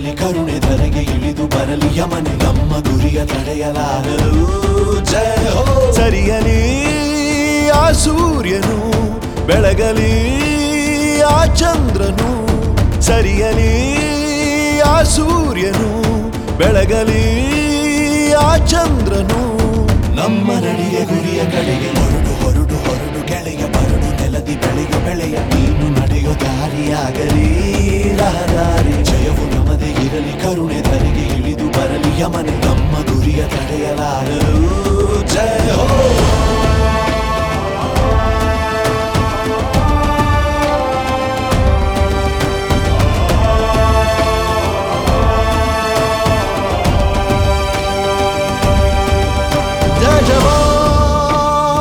ಇರಲಿ ಕರುಣೆ ಧರೆಗೆ ಇಳಿದು ಬರಲಿ ಯಮನೆ ನಮ್ಮ ಗುರಿಯ ತಡೆಯಲಾಗಲು ಜಯ ಹೋ ಸರಿಯಲಿ ಆ ಸೂರ್ಯನು ಬೆಳಗಲಿ ಆ ಚಂದ್ರನು ಸರಿಯಲಿ ಆ ಸೂರ್ಯನು ಬೆಳಗಲಿ ಆ ಚಂದ್ರನು ನಮ್ಮ ನಡಿಯ ಗುರಿಯ ಕಡೆಗೆ ಹೊರಡು ಹೊರಡು ಹೊರಡು ಗೆಳೆಯ ಬರಡು ನೆಲದಿ ಬೆಳೆಯ ಬೆಳೆಯ ನೀನು ನಡೆಯೋ ದಾರಿಯಾಗಲಿ ರಹದಾರಿ ಜಯವು ನಮದೇ ಇರಲಿ ಕರುಣೆ ಧರೆಗೆ ಇಳಿದು ಬರಲಿ ಯಮನೆ ನಮ್ಮ ಗುರಿಯ ತಡೆಯಲಾಗಲು ಜಯ ಹೋ ಜಯ ಜವಾನ್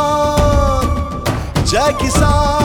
ಜಯ ಕಿಸಾನ್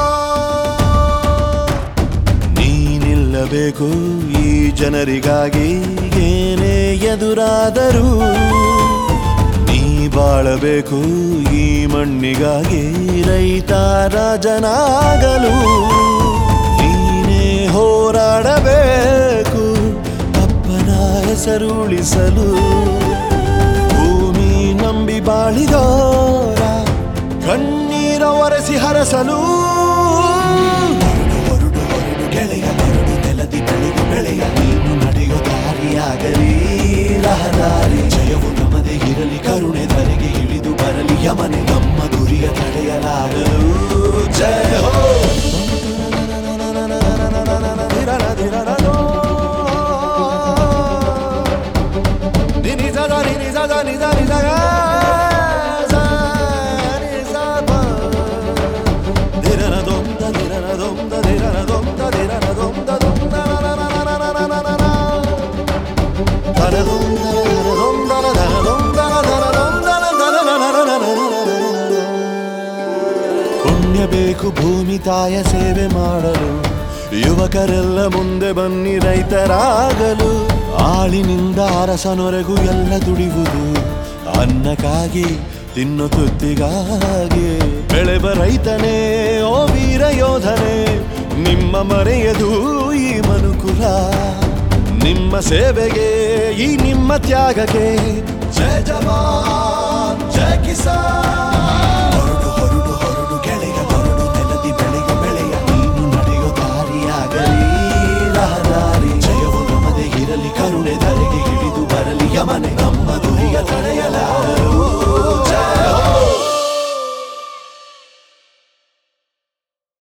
ನೀನಿಲ್ಲಬೇಕು ಈ ಜನರಿಗಾಗಿ ಏನೇ ಎದುರಾದರೂ ನೀ ಬಾಳಬೇಕು ಈ ಮಣ್ಣಿಗಾಗಿ ರೈತ ರಾಜನಾಗಲು ನೀನೇ ಹೋರಾಡಬೇಕು ಅಪ್ಪನ ಹೆಸರುಳಿಸಲು ಭೂಮಿ ನಂಬಿ ಬಾಳಿದೋರ ಕಣ್ಣೀರ ಒರೆಸಿ ಹರಸಲು ಹೊರಡು ಹೊರಡು ಹೊರಡು ಗೆಳೆಯ ಹೊರಡು ನೆಲದಿ ಬೆಳೆಯು ಬೆಳೆಯ ನೀನು ನಡೆಯೋ ದಾರಿಯಾಗಲಿ ರಹದಾರಿ ಜಯವು ನಮದೇ ಇರಲಿ ಕರುಣೆ ಧರೆಗೆ ಇಳಿದು ಬರಲಿ ಯಮನೆ ನಮ್ಮ ಗುರಿಯ ತಡೆಯಲಾಗಲು ಜಯ ಹೋ ಪುಣ್ಯ ಬೇಕು ಭೂಮಿ ತಾಯ ಸೇವೆ ಮಾಡಲು ಯುವಕರೆಲ್ಲ ಮುಂದೆ ಬನ್ನಿ ರೈತರಾಗಲು ಆಳಿನಿಂದ ಅರಸನೊರೆಗೂ ಎಲ್ಲ ದುಡಿಯುವುದು ಅನ್ನಕ್ಕಾಗಿ ತಿನ್ನು ತುತ್ತಿಗಾಗಿ ಬೆಳೆಬ ರೈತನೇ ಓ ವೀರ ಯೋಧನೇ ನಿಮ್ಮ ಮರೆಯದು ಈ ಮನುಕುಲ ನಿಮ್ಮ ಸೇವೆಗೆ ಈ ನಿಮ್ಮ ತ್ಯಾಗಕ್ಕೆ ಜಯ ಜವಾನ್ ಜಯ ಕಿಸಾನ್